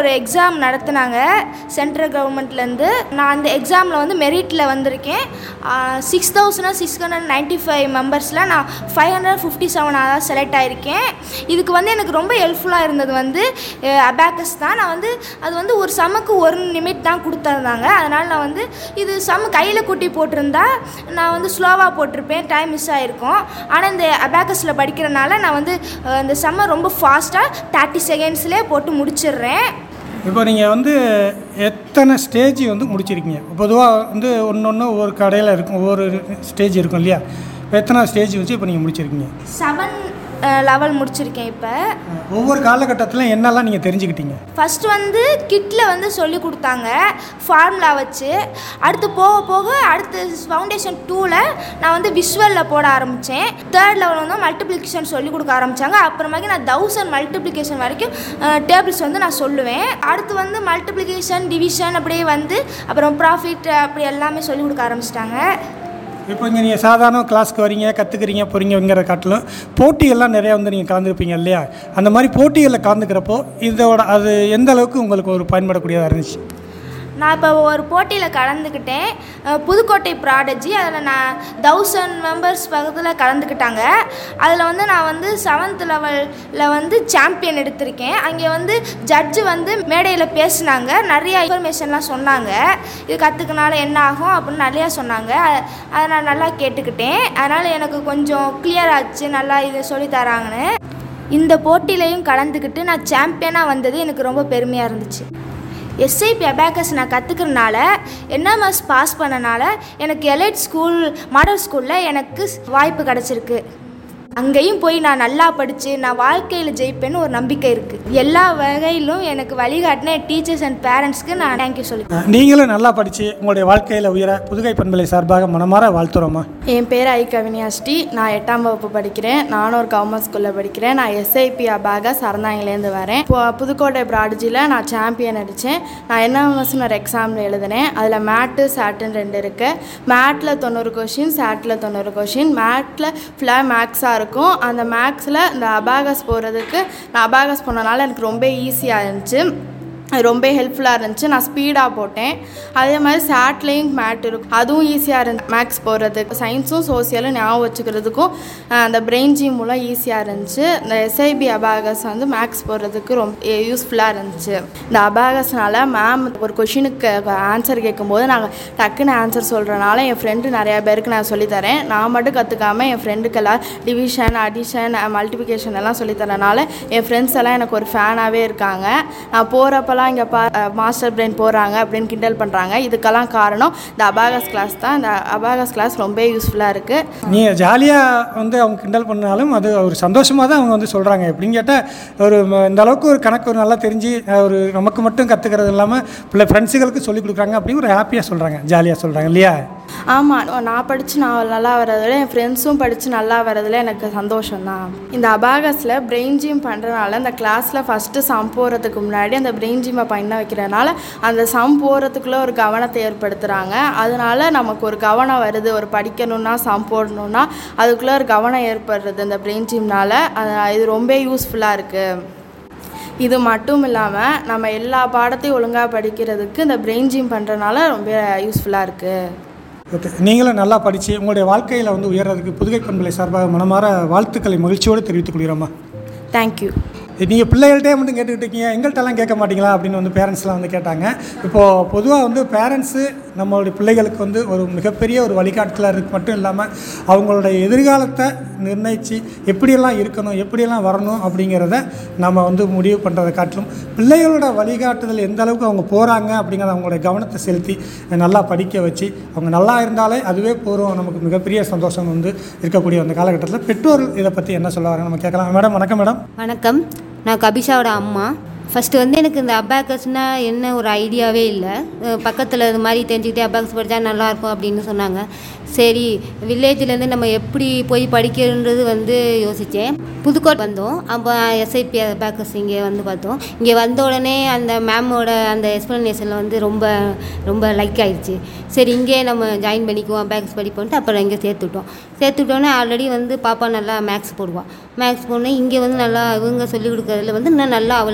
ஒரு எக்ஸாம் நடத்துனாங்க சென்ட்ரல் கவர்மெண்ட்லேருந்து நான் அந்த எக்ஸாமில் வந்து மெரிட்டில் வந்திருக்கேன் six thousand six hundred ninety five மெம்பர்ஸில் நான் ஃபைவ் ஹண்ட்ரட் ஃபிஃப்டி செவனாக தான் செலக்ட் ஆகிருக்கேன் இதுக்கு வந்து எனக்கு ரொம்ப ஹெல்ப்ஃபுல்லாக இருந்தது வந்து அபேக்கஸ் தான் நான் வந்து அது வந்து ஒரு சமக்கு ஒரு நிமிட் தான் கொடுத்துருந்தாங்க அதனால் நான் வந்து இது சம கையில் குட்டி போட்டிருந்தா நான் வந்து ஸ்லோவாக போட்டிருப்பேன் டைம் மிஸ் ஆகிருக்கும் ஆனால் இந்த அபேக்கஸில் படிக்கிறனால நான் வந்து அஹ், இந்த செம்ம ரொம்ப ஃபாஸ்ட்டாக தேர்ட்டி செகண்ட்ஸ்லேயே போட்டு முடிச்சிடுறேன் இப்போ நீங்கள் வந்து எத்தனை ஸ்டேஜ் வந்து முடிச்சிருக்கீங்க பொதுவாக வந்து ஒன்று ஒன்று ஒவ்வொரு கடையில் இருக்கும் ஒவ்வொரு ஸ்டேஜ் இருக்கும் இல்லையா எத்தனை ஸ்டேஜ் வச்சு இப்போ நீங்கள் முடிச்சிருக்கீங்க செவன் லெவல் முடிச்சிருக்கேன் இப்போ ஒவ்வொரு காலகட்டத்திலும் என்னெல்லாம் நீங்கள் தெரிஞ்சுக்கிட்டீங்க ஃபஸ்ட்டு வந்து கிட்டில் வந்து சொல்லி கொடுத்தாங்க ஃபார்முலா வச்சு அடுத்து போக போக அடுத்து ஃபவுண்டேஷன் டூவில் நான் வந்து விஷுவலில் போட ஆரம்பித்தேன் தேர்ட் லெவல் வந்து மல்டிப்ளிகேஷன் சொல்லி கொடுக்க ஆரம்பித்தாங்க அப்புறமாக்கி நான் தௌசண்ட் மல்டிப்ளிகேஷன் வரைக்கும் டேபிள்ஸ் வந்து நான் சொல்லுவேன் அடுத்து வந்து மல்டிப்ளிகேஷன் டிவிஷன் அப்படியே வந்து அப்புறம் ப்ராஃபிட் அப்படி எல்லாமே சொல்லி கொடுக்க ஆரம்பிச்சிட்டாங்க இப்போ இங்கே நீங்கள் சாதாரண கிளாஸ்க்கு வரீங்க கற்றுக்குறீங்க போகிறீங்கிற காட்டிலும் போட்டியெல்லாம் நிறையா வந்து நீங்கள் கலந்துருப்பீங்க இல்லையா அந்த மாதிரி போட்டிகளில் கலந்துக்கிறப்போ இதோட அது எந்த அளவுக்கு உங்களுக்கு ஒரு பயன்படக்கூடியதாக இருந்துச்சு நான் இப்போ ஒரு போட்டியில் கலந்துக்கிட்டேன் அஹ் புதுக்கோட்டை ப்ராடஜி அதில் நான் தௌசண்ட் மெம்பர்ஸ் பக்கத்தில் கலந்துக்கிட்டாங்க அதில் வந்து நான் வந்து செவன்த் லெவலில் வந்து சாம்பியன் எடுத்திருக்கேன் அங்கே வந்து ஜட்ஜு வந்து மேடையில் பேசினாங்க நிறைய இன்ஃபர்மேஷன்லாம் சொன்னாங்க இது கற்றுக்கனால என்ன ஆகும் அப்படின்னு நிறையா சொன்னாங்க அ- அதை நான் நல்லா கேட்டுக்கிட்டேன் அதனால் எனக்கு கொஞ்சம் கிளியர் ஆச்சு நல்லா இது சொல்லித் தராங்கன்னு இந்த போட்டியிலையும் கலந்துக்கிட்டு நான் சாம்பியனாக வந்தது எனக்கு ரொம்ப பெருமையாக இருந்துச்சு எஸ்ஐபி அபேக்கஸ் நான் கற்றுக்கிறனால என்எம்எஸ் பாஸ் பண்ணனால எனக்கு எலைட் ஸ்கூல் மாடல் ஸ்கூலில் எனக்கு வாய்ப்பு கிடச்சிருக்கு அங்கேயும் போய் நான் நல்லா படித்து நான் வாழ்க்கையில் ஜெயிப்பேன்னு ஒரு நம்பிக்கை இருக்குது எல்லா வகையிலும் எனக்கு வழிகாட்டின டீச்சர்ஸ் அண்ட் பேரண்ட்ஸ்க்கு நான் தேங்க்யூ சொல்லி நீங்களும் நல்லா படித்து உங்களுடைய வாழ்க்கையில் உயர புதுகை பண்பலை சார்பாக மனமாற வாழ்த்துறோமா என் பேர் ஐ கவினியாஸ்டி நான் எட்டாம் வகுப்பு படிக்கிறேன் நானும் ஒரு கவர்மெண்ட் ஸ்கூலில் படிக்கிறேன் நான் எஸ்ஐபி அபாக சரந்தாங்கிலேருந்து வரேன் இப்போ புதுக்கோட்டை ப்ராடஜியில் நான் சாம்பியன் அடித்தேன் நான் என்ன ஒரு எக்ஸாமில் எழுதினேன் அதில் மேட்டு சாட்டுன்னு ரெண்டு இருக்குது மேட்டில் தொண்ணூறு கொஷின் சாட்டில் தொண்ணூறு கொஷின் மேட்டில் ஃபுல்லாக மேக்ஸாக இருக்கும் அந்த மேக்ஸில் இந்த அபாகஸ் போகிறதுக்கு நான் அபாகஸ் போனனால எனக்கு ரொம்ப ஈஸியாக இருந்துச்சு அது ரொம்ப ஹெல்ப்ஃபுல்லாக இருந்துச்சு நான் ஸ்பீடாக போட்டேன் அதே மாதிரி சாட்லேயும் மேட் இருக்கும் அதுவும் ஈஸியாக இருந்துச்சு மேக்ஸ் போடுறதுக்கு சயின்ஸும் சோசியலும் ஞாபகம் வச்சுக்கிறதுக்கும் அஹ், அந்த பிரெயின் ஜி மூலம் ஈஸியாக இருந்துச்சு இந்த எஸ்ஐபி அபாகஸ் வந்து மேக்ஸ் போடுறதுக்கு ரொம்ப யூஸ்ஃபுல்லாக இருந்துச்சு இந்த அபாகஸ்னால மேம் ஒரு கொஷினுக்கு ஆன்சர் கேட்கும்போது நாங்கள் டக்குன்னு ஆன்சர் சொல்கிறனால என் ஃப்ரெண்டு நிறையா பேருக்கு நான் சொல்லித்தரேன் நான் மட்டும் கற்றுக்காம என் ஃப்ரெண்டுக்கெல்லாம் டிவிஷன் அடிஷன் மல்டிபிகேஷன் எல்லாம் சொல்லித்தரனால என் ஃப்ரெண்ட்ஸ் எல்லாம் எனக்கு ஒரு ஃபேனாகவே இருக்காங்க நான் போகிறப்பெல்லாம் இங்கே பா மாஸ்டர் பிரெயின் போகிறாங்க அப்படின்னு கிண்டல் பண்ணுறாங்க இதுக்கெல்லாம் காரணம் இந்த அபாகஸ் கிளாஸ் தான் இந்த அபாகஸ் கிளாஸ் ரொம்ப யூஸ்ஃபுல்லாக இருக்குது நீங்கள் ஜாலியாக வந்து அவங்க கிண்டல் பண்ணாலும் அது ஒரு சந்தோஷமாக தான் அவங்க வந்து சொல்கிறாங்க எப்படின்னு கேட்டால் ஒரு ம- இந்த அளவுக்கு ஒரு கணக்கு ஒரு நல்லா தெரிஞ்சு அஹ், ஒரு நமக்கு மட்டும் கற்றுக்கிறது இல்லாமல் பிள்ளை ஃப்ரெண்ட்ஸுகளுக்கு சொல்லிக் கொடுக்குறாங்க அப்படின்னு ஒரு ஹாப்பியாக சொல்கிறாங்க ஜாலியாக சொல்கிறாங்க இல்லையா ஆமாம் நான் படித்து நான் நல்லா வர்றதில் என் ஃப்ரெண்ட்ஸும் படித்து நல்லா வர்றதில் எனக்கு சந்தோஷம்தான் இந்த அபாகஸில் பிரெயின் ஜிம் பண்ணுறனால இந்த கிளாஸில் ஃபஸ்ட்டு சம் போகிறதுக்கு முன்னாடி அந்த பிரெயின் ஜிம்மை பண்ண வைக்கிறனால அந்த சம் போகிறதுக்குள்ளே ஒரு கவனத்தை ஏற்படுத்துகிறாங்க அதனால நமக்கு ஒரு கவனம் வருது ஒரு படிக்கணும்னா சம் போடணும்னா அதுக்குள்ளே ஒரு கவனம் ஏற்படுறது இந்த பிரெயின் ஜிம்னால் இது ரொம்ப யூஸ்ஃபுல்லாக இருக்குது இது மட்டும் இல்லாமல் நம்ம எல்லா பாடத்தையும் ஒழுங்காக படிக்கிறதுக்கு இந்த பிரெயின் ஜிம் பண்ணுறனால ரொம்ப யூஸ்ஃபுல்லாக இருக்குது ஓகே நீங்களும் நல்லா படித்து உங்களுடைய வாழ்க்கையில் வந்து உயர்றதுக்கு புதுகை பண்பலை சார்பாக மனமாற வாழ்த்துக்களை மகிழ்ச்சியோடு தெரிவித்துக் கொள்கிறோமா தேங்க்யூ நீங்கள் பிள்ளைகள்கிட்டே மட்டும் கேட்டுக்கிட்டு இருக்கீங்க எங்கள்கிட்டலாம் கேட்க மாட்டீங்களா அப்படின்னு வந்து பேரண்ட்ஸ்லாம் வந்து கேட்டாங்க இப்போது பொதுவாக வந்து பேரண்ட்ஸு நம்மளுடைய பிள்ளைகளுக்கு வந்து ஒரு மிகப்பெரிய ஒரு வழிகாட்டுதலாக இருக்கு மட்டும் இல்லாமல் அவங்களுடைய எதிர்காலத்தை நிர்ணயித்து எப்படியெல்லாம் இருக்கணும் எப்படியெல்லாம் வரணும் அப்படிங்கிறத நம்ம வந்து முடிவு பண்ணுறதை காட்டிலும் பிள்ளைகளோட வழிகாட்டுதல் எந்த அளவுக்கு அவங்க போகிறாங்க அப்படிங்கிறத அவங்களுடைய கவனத்தை செலுத்தி நல்லா படிக்க வச்சு அவங்க நல்லா இருந்தாலே அதுவே போகிறோம் நமக்கு மிகப்பெரிய சந்தோஷம் வந்து இருக்கக்கூடிய அந்த காலகட்டத்தில் பெற்றோர்கள் இதை பற்றி என்ன சொல்ல வராங்க நம்ம கேட்கலாம் மேடம் வணக்கம் மேடம் வணக்கம் நான் கபிஷாவோட அம்மா ஃபஸ்ட்டு வந்து எனக்கு இந்த அபாக்கஸ்னால் என்ன ஒரு ஐடியாவே இல்லை பக்கத்தில் இது மாதிரி தெரிஞ்சுக்கிட்டே அபாக்கஸ் படித்தா நல்லாயிருக்கும் அப்படின்னு சொன்னாங்க சரி வில்லேஜ்லேருந்து நம்ம எப்படி போய் படிக்கிறன்றது வந்து யோசித்தேன் புதுக்கோட்டை வந்தோம் அப்போ எஸ்ஐபி அபாக்கஸ் இங்கே வந்து பார்த்தோம் இங்கே வந்த உடனே அந்த மேமோட அந்த எக்ஸ்ப்ளனேஷனில் வந்து ரொம்ப ரொம்ப லைக் ஆயிடுச்சு சரி இங்கே நம்ம ஜாயின் பண்ணிக்குவோம் அபாக்கஸ் படிப்போன்ட்டு அப்புறம் இங்கே சேர்த்துட்டோம் சேர்த்துட்டோன்னே ஆல்ரெடி வந்து பாப்பா நல்லா மேக்ஸ் போடுவாள் மேக்ஸ் போனால் இங்கே வந்து நல்லா இவங்க சொல்லிக் கொடுக்கறதுல வந்து இன்னும் நல்லா அவளுக்கு நல்லா மெமரி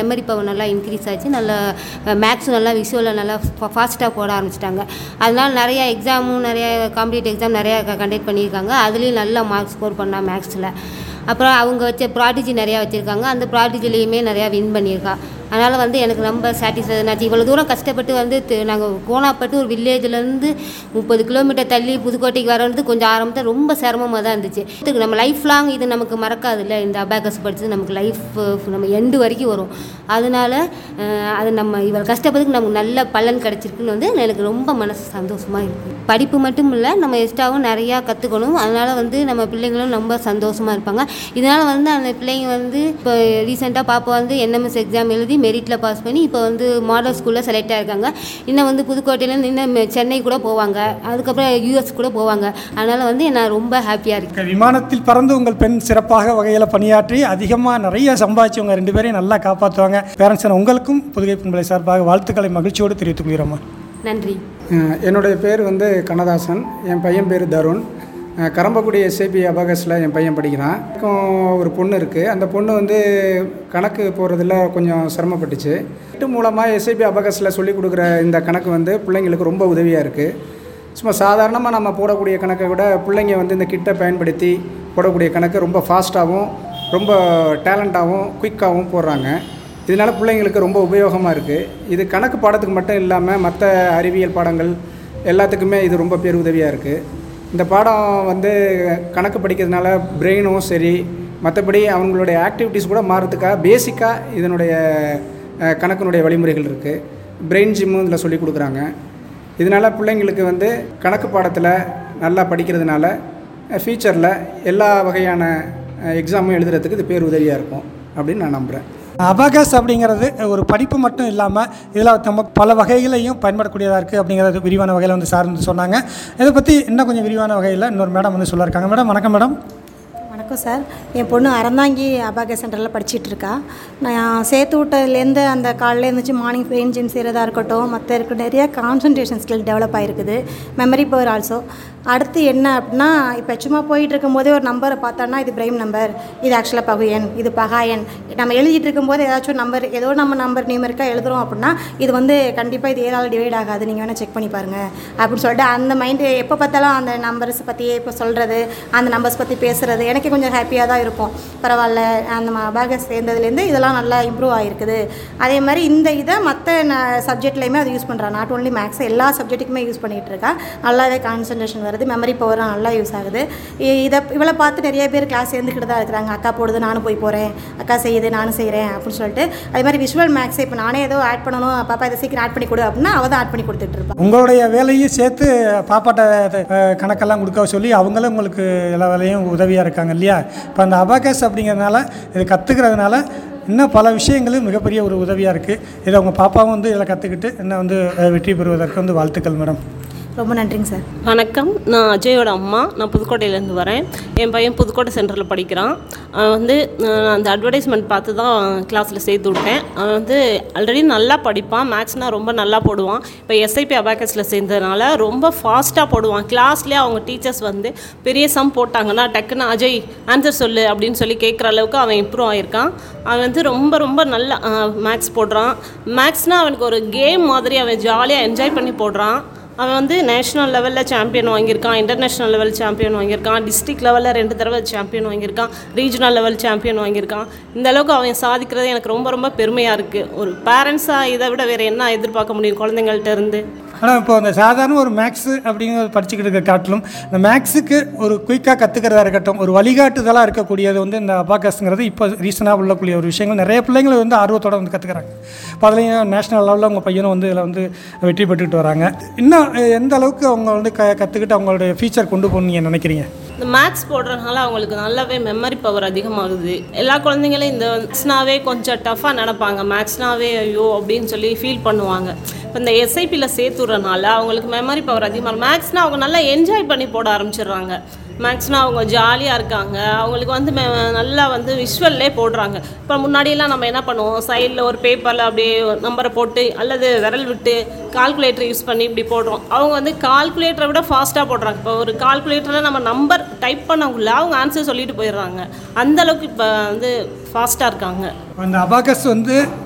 மெமரி பவர் நல்லா இன்க்ரீஸ் ஆச்சு நல்லா மேக்ஸ் நல்லா விஷுவலில் நல்லா ஃபாஸ்ட்டாக போட ஆரம்பிச்சிட்டாங்க அதனால நிறைய எக்ஸாமும் நிறைய காம்படிட்டிவ் எக்ஸாம் நிறையா கண்டக்ட் பண்ணியிருக்காங்க அதுலேயும் நல்லா மார்க் ஸ்கோர் பண்ணா மேக்ஸில் அப்புறம் அவங்க வச்ச ப்ராடிஜி நிறையா வச்சுருக்காங்க அந்த ப்ராடிஜிலையுமே நிறையா வின் பண்ணியிருக்கா அதனால் வந்து எனக்கு ரொம்ப சாட்டிஸ்ஃபைடன் ஆச்சு இவ்வளோ தூரம் கஷ்டப்பட்டு வந்து நாங்கள் கோணாப்பட்டு ஒரு வில்லேஜ்லேருந்து முப்பது கிலோமீட்டர் தள்ளி புதுக்கோட்டைக்கு வர்றது கொஞ்சம் ஆரம்பத்தில் ரொம்ப சிரமமாக தான் இருந்துச்சு இதுக்கு நம்ம லைஃப் லாங் இது நமக்கு மறக்காது இல்லை இந்த அபேக்கஸ் படிச்சது நமக்கு லைஃப் நம்ம எண்டு வரைக்கும் வரும் அதனால அஹ், அது நம்ம இவ்வளோ கஷ்டப்பட்டுக்கு நமக்கு நல்ல பலன் கிடச்சிருக்குன்னு வந்து எனக்கு ரொம்ப மனசு சந்தோஷமாக இருக்குது படிப்பு மட்டும் இல்லை நம்ம எக்ஸ்ட்ராவும் நிறையா கற்றுக்கணும் அதனால் வந்து நம்ம பிள்ளைங்களும் ரொம்ப சந்தோஷமாக இருப்பாங்க இதனால் வந்து அந்த பிள்ளைங்க வந்து இப்போ ரீசெண்டாக பாப்பா வந்து என்எம்எஸ் எக்ஸாம் எழுதி மெரிட்டில் பாஸ் பண்ணி இப்போ வந்து மாடல் ஸ்கூலில் செலக்ட் ஆயிருக்காங்க இன்னும் வந்து புதுக்கோட்டையிலேருந்து இன்னும் மெ- சென்னை கூட போவாங்க அதுக்கப்புறம் யூஎஸ் கூட போவாங்க அதனால் வந்து நான் ரொம்ப ஹாப்பியாக இருக்கேன் விமானத்தில் பறந்து உங்கள் பெண் சிறப்பாக வகையில் பணியாற்றி அதிகமாக நிறைய சம்பாதிச்சவங்க ரெண்டு பேரையும் நல்லா காப்பாற்றுவாங்க பேரண்ட்ஸ் உங்களுக்கும் புதுகை பண்பலை சார்பாக வாழ்த்துக்களை மகிழ்ச்சியோடு தெரிவித்துக் கொள்கிறோம்மா நன்றி அஹ் என்னுடைய பேர் வந்து கண்ணதாசன் என் பையன் பேர் தருண் அஹ் கரம்பக்குடி எஸ்ஐபி அபகஸில் என் பையன் படிக்கிறான் எனக்கும் ஒரு பொண்ணு இருக்குது அந்த பொண்ணு வந்து கணக்கு போகிறதுல கொஞ்சம் சிரமப்பட்டுச்சு நெட்டு மூலமாக எஸ்ஐபி அபகஸில் சொல்லிக் கொடுக்குற இந்த கணக்கு வந்து பிள்ளைங்களுக்கு ரொம்ப உதவியாக இருக்குது சும்மா சாதாரணமாக நம்ம போடக்கூடிய கணக்கை விட பிள்ளைங்க வந்து இந்த கிட்டை பயன்படுத்தி போடக்கூடிய கணக்கு ரொம்ப ஃபாஸ்ட்டாகவும் ரொம்ப டேலண்ட்டாகவும் குயிக்காகவும் போடுறாங்க இதனால் பிள்ளைங்களுக்கு ரொம்ப உபயோகமாக இருக்குது இது கணக்கு பாடத்துக்கு மட்டும் இல்லாமல் மற்ற அறிவியல் பாடங்கள் எல்லாத்துக்குமே இது ரொம்ப பேருதவியாக இருக்குது இந்த பாடம் வந்து கணக்கு படிக்கிறதுனால பிரெயினும் சரி மற்றபடி அவங்களுடைய ஆக்டிவிட்டீஸ் கூட மாறதுக்காக பேசிக்காக இதனுடைய அஹ், கணக்கினுடைய வழிமுறைகள் இருக்குது பிரெயின் ஜிம்மும் இதில் சொல்லி கொடுக்குறாங்க இதனால் பிள்ளைங்களுக்கு வந்து கணக்கு பாடத்தில் நல்லா படிக்கிறதுனால ஃபியூச்சரில் எல்லா வகையான எக்ஸாமும் எழுதுறதுக்கு இது பேர் உதவியாக இருக்கும் அப்படின்னு நான் நம்புகிறேன் அபாகஸ் அப்படிங்கிறது ஒரு படிப்பு மட்டும் இல்லாமல் இதில் நம்ம பல வகைகளையும் பயன்படக்கூடியதாக இருக்குது அப்படிங்கிறது விரிவான வகையில் வந்து சார்ந்து சொன்னாங்க இதை பற்றி இன்னும் கொஞ்சம் விரிவான வகையில் இன்னொரு மேடம் வந்து சொல்ல இருக்காங்க மேடம் வணக்கம் மேடம் வணக்கம் சார் என் பொண்ணு அறந்தாங்கி அபாக சென்டரில் படிச்சிட்டு இருக்கா நான் சேர்த்து விட்டதுலேருந்து அந்த காலையில் இருந்துச்சு மார்னிங் பெயின் ஜிம் செய்கிறதா இருக்கட்டும் மற்ற இருக்க நிறைய கான்சன்ட்ரேஷன் ஸ்கில் டெவலப் ஆகிருக்குது மெமரி பவர் ஆல்சோ அடுத்து என்ன அப்படின்னா இப்போ சும்மா போயிட்டு இருக்கும்போதே ஒரு நம்பரை பார்த்தோன்னா இது பிரைம் நம்பர் இது ஆக்சுவலாக பகுயன் இது பகாயன் நம்ம எழுதிட்டு இருக்கும்போது ஏதாச்சும் நம்பர் ஏதோ நம்ம நம்பர் நியூமரிக்காக எழுதுறோம் அப்படின்னா இது வந்து கண்டிப்பாக இது ஏழால் டிவைட் ஆகாது நீங்கள் வேணால் செக் பண்ணி பாருங்கள் அப்படின்னு சொல்லிட்டு அந்த மைண்டு எப்போ பார்த்தாலும் அந்த நம்பர்ஸ் பற்றியே இப்போ சொல்கிறது அந்த நம்பர்ஸ் பற்றி பேசுகிறது எனக்கு கொஞ்சம் ஹாப்பியாக தான் இருக்கும் பரவாயில்ல அந்த அபாகஸ் சேர்ந்ததுலேருந்து இதெல்லாம் நல்லா இம்ப்ரூவ் ஆகிருக்குது அதே மாதிரி இந்த இதை மற்ற சப்ஜெக்ட்லேயுமே அது யூஸ் பண்ணுறா நாட் ஓன்லி மேக்ஸ் எல்லா சப்ஜெக்ட்டுக்குமே யூஸ் பண்ணிகிட்டு இருக்கா நல்லாவே கான்சன்ட்ரேஷன் வருது மெமரி பவரும் நல்லா யூஸ் ஆகுது இ- இதை இவளை பார்த்து நிறைய பேர் கிளாஸ் சேர்ந்துக்கிட்டு தான் இருக்கிறாங்க அக்கா போடுது நானும் போய் போகிறேன் அக்கா செய்யுது நானும் செய்கிறேன் அப்படின்னு சொல்லிட்டு அதே மாதிரி விஷுவல் மேக்ஸ் இப்போ நானே ஏதோ ஆட் பண்ணணும் பாப்பா இதை சீக்கிரம் ஆட் பண்ணி கொடு அப்படின்னா அவள் தான் ஆட் பண்ணி கொடுத்துட்டு இருப்பா உங்களுடைய வேலையும் சேர்த்து பாப்பாட்ட அஹ், கணக்கெல்லாம் கொடுக்க சொல்லி அவங்களும் உங்களுக்கு எல்லா வேலையும் உதவியாக இருக்காங்க இல்லையா இப்போ அந்த அபாகஸ் அப்படிங்கிறதுனால இது கற்றுக்கிறதுனால இன்னும் பல விஷயங்களும் மிகப்பெரிய ஒரு உதவியாக இருக்குது இதை உங்கள் பாப்பாவும் வந்து இதில் கற்றுக்கிட்டு இன்னும் வந்து அஹ், வெற்றி பெறுவதற்கு வந்து வாழ்த்துக்கள் மேடம் ரொம்ப நன்றிங்க சார் வணக்கம் நான் அஜயோட அம்மா நான் புதுக்கோட்டையிலேருந்து வரேன் என் பையன் புதுக்கோட்டை சென்டரில் படிக்கிறான் அவன் வந்து அஹ், அந்த அட்வர்டைஸ்மெண்ட் பார்த்து தான் கிளாஸில் சேர்த்து விட்டேன் அவன் வந்து ஆல்ரெடி நல்லா படிப்பான் மேக்ஸ்னால் ரொம்ப நல்லா போடுவான் இப்போ எஸ்ஐபி அபாக்கஸில் சேர்ந்ததுனால ரொம்ப ஃபாஸ்ட்டாக போடுவான் கிளாஸ்லேயே அவங்க டீச்சர்ஸ் வந்து பெரிய சம் போட்டாங்கன்னா டக்குன்னு அஜய் ஆன்சர் சொல்லு அப்படின்னு சொல்லி கேட்குற அளவுக்கு அவன் இம்ப்ரூவ் ஆகியிருக்கான் அவன் வந்து ரொம்ப ரொம்ப நல்லா மேக்ஸ் போடுறான் மேக்ஸ்னால் அவனுக்கு ஒரு கேம் மாதிரி அவன் ஜாலியாக என்ஜாய் பண்ணி போடுறான் அவன் வந்து நேஷ்னல் லெவலில் சாம்பியன் வாங்கியிருக்கான் இன்டர்நேஷ்னல் லெவல் சாம்பியன் வாங்கியிருக்கான் டிஸ்ட்ரிக்ட் லெவலில் ரெண்டு தடவை சாம்பியன் வாங்கியிருக்கான் ரீஜனல் லெவல் சாம்பியன் வாங்கியிருக்கான் இந்த அளவுக்கு அவன் சாதிக்கிறது எனக்கு ரொம்ப ரொம்ப பெருமையாக இருக்குது ஒரு பேரண்ட்ஸாக இதை விட வேறு என்ன எதிர்பார்க்க முடியும் குழந்தைங்கள்ட்ட இருந்து ஆனால் இப்போ அந்த சாதாரண ஒரு மேக்ஸு அப்படிங்கிறது படிச்சுக்கிட்டு இருக்க காட்டிலும் இந்த மேக்ஸுக்கு ஒரு குயிக்காக கற்றுக்கிறதா இருக்கட்டும் ஒரு வழிகாட்டுதலாக இருக்கக்கூடியது வந்து இந்த அபாகஸ்ங்கிறது இப்போ ரீசனாக உள்ளக்கூடிய ஒரு விஷயங்கள் நிறைய பிள்ளைங்கள் வந்து ஆர்வத்தோடு வந்து கற்றுக்குறாங்க இப்போ அதுலேயும் நேஷனல் லெவலில் உங்கள் பையனும் வந்து இதில் வந்து வெற்றி பெற்றுட்டு வராங்க இன்னும் அஹ், எந்த அளவுக்கு அவங்க வந்து க கற்றுக்கிட்டு அவங்களுடைய ஃபியூச்சர் கொண்டு போகணும்னு நீங்கள் நினைக்கிறீங்க இந்த மேக்ஸ் போடுறதுனால அவங்களுக்கு நல்லாவே மெமரி பவர் அதிகமாகுது எல்லா குழந்தைங்களும் இந்த மேக்ஸ்னாவே கொஞ்சம் டஃப்பாக நினைப்பாங்க மேக்ஸ்னாவே ஐயோ அப்படின்னு சொல்லி ஃபீல் பண்ணுவாங்க இப்போ இந்த எஸ்ஐபியில் சேர்த்துறனால அவங்களுக்கு மெமரி பவர் அதிகமாக மேக்ஸ்னால் அவங்க நல்லா என்ஜாய் பண்ணி போட ஆரம்பிச்சிடுறாங்க மேக்ஸ்னால் அவங்க ஜாலியாக இருக்காங்க அவங்களுக்கு வந்து மெ- நல்லா வந்து விஷுவல்லே போடுறாங்க இப்போ முன்னாடியெல்லாம் நம்ம என்ன பண்ணுவோம் சைடில் ஒரு பேப்பரில் அப்படியே நம்பரை போட்டு அல்லது விரல் விட்டு கால்குலேட்டர் யூஸ் பண்ணி இப்படி போடுறோம் அவங்க வந்து கால்குலேட்டரை விட ஃபாஸ்ட்டாக போடுறாங்க இப்போ ஒரு கால்குலேட்டரில் நம்ம நம்பர் டைப் பண்ணக்குள்ள அவங்க ஆன்சர் சொல்லிட்டு போயிடுறாங்க அந்த அளவுக்கு இப்போ வந்து ஃபாஸ்ட்டாக இருக்காங்க அந்த அபாகஸ் வந்து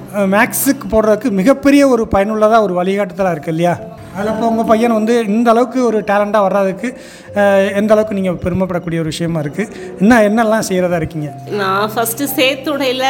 மேக்ஸுக்கு போடுறதுக்கு மிகப்பெரிய ஒரு பயனுள்ளதாக ஒரு வழிகாட்டுதலாக இருக்குது இல்லையா அதில் இப்போ உங்கள் பையன் வந்து இந்த அளவுக்கு ஒரு டேலண்ட்டாக வர்றதுக்கு அஹ், எந்த அளவுக்கு நீங்கள் பெருமைப்படக்கூடிய ஒரு விஷயமா இருக்குது இன்னும் என்னெல்லாம் செய்கிறதா இருக்கீங்க நான் ஃபஸ்ட்டு சேர்த்துடையில்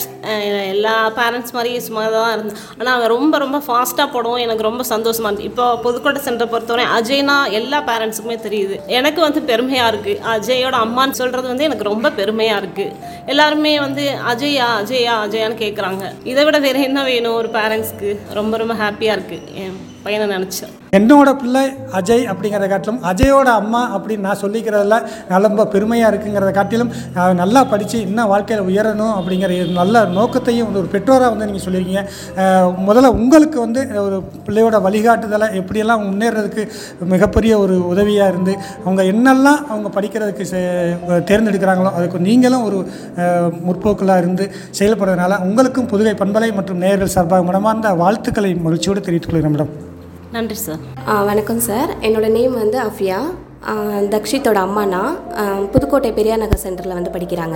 எல்லா பேரண்ட்ஸ் மாதிரி சும்மா தான் இருந்தேன் ஆனால் அவன் ரொம்ப ரொம்ப ஃபாஸ்ட்டாக போடுவோம் எனக்கு ரொம்ப சந்தோஷமாக இருந்துச்சு இப்போ புதுக்கோட்டை சென்டர் பொறுத்தவரை அஜய்னா எல்லா பேரண்ட்ஸுக்குமே தெரியுது எனக்கு வந்து பெருமையாக இருக்குது அஜயோட அம்மான்னு சொல்கிறது வந்து எனக்கு ரொம்ப பெருமையாக இருக்குது எல்லாருமே வந்து அஜயா அஜயா அஜயான்னு கேட்குறாங்க இதை விட வேறு என்ன வேணும் ஒரு பேரண்ட்ஸ்க்கு ரொம்ப ரொம்ப ஹாப்பியாக இருக்குது என் பையனை நினச்சேன் என்னோட பிள்ளை அஜய் அப்படிங்கிறத காட்டிலும் அஜயோட அம்மா அப்படின்னு நான் சொல்லிக்கிறதுல நான் ரொம்ப பெருமையாக இருக்குங்கிறத காட்டிலும் அவன் நல்லா படித்து இன்னும் வாழ்க்கையில் உயரணும் அப்படிங்கிற ஒரு நல்ல நோக்கத்தையும் வந்து ஒரு பெற்றோராக வந்து நீங்கள் சொல்லியிருக்கீங்க அஹ் முதல்ல உங்களுக்கு வந்து ஒரு பிள்ளையோட வழிகாட்டுதலை எப்படியெல்லாம் முன்னேறதுக்கு மிகப்பெரிய ஒரு உதவியாக இருந்து அவங்க என்னெல்லாம் அவங்க படிக்கிறதுக்கு செ- தேர்ந்தெடுக்கிறாங்களோ அதுக்கு நீங்களும் ஒரு அஹ், முற்போக்கலாக இருந்து செயல்படுறதுனால உங்களுக்கும் புதுகை பண்பலை மற்றும் நேயர்கள் சார்பாக மனமார்ந்த வாழ்த்துக்களை மகிழ்ச்சியோடு தெரிவித்துக் கொள்கிறேன் மேடம் நன்றி சார் ஆ, வணக்கம் சார் என்னோட நேம் வந்து அஃபியா ஆ, தக்ஷித்தோட அம்மா நான் ஆ, புதுக்கோட்டை பெரியார் நகர் சென்டரில் வந்து படிக்கிறாங்க